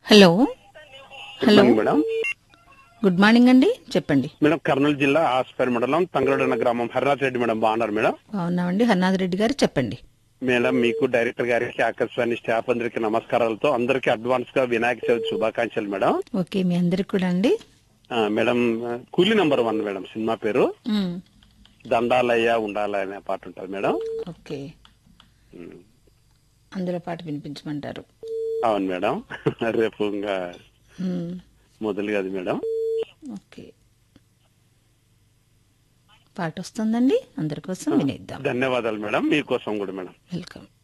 hello hello good morning madam good morning అండి చెప్పండి madam Kurnool జిల్లా ఆస్పేర్ మండలం తంగరడన్న గ్రామం హరినాథ్ రెడ్డి మేడం బాగున్నారు మేడం బాగున్నామండి హర్నాథ్ రెడ్డి గారు చెప్పండి మేడం మీకు డైరెక్టర్ గారికి ఆకాశవాణి స్టాఫ్ అందరికి నమస్కారాలతో అందరికి అడ్వాన్స్ గా వినాయక చవితి శుభాకాంక్షలు మేడం ఓకే మీ అందరికి కూడా అండి ఆ, మేడం కూలీ నంబర్ వన్ మేడం సినిమా పేరు మ్, దండాలయ్య ఉండాలయ్య అనే పాట ఉంటుంది మేడం ఓకే ఉమ్, అందులో పాట వినిపించమంటారు అవును మేడం రేపు ఇంకా మ్, మొదలు కాదు మేడం ఓకే పాట వస్తుందండి అందరి కోసం వినేద్దాం ధన్యవాదాలు మేడం మీకోసం కూడా మేడం వెల్కమ్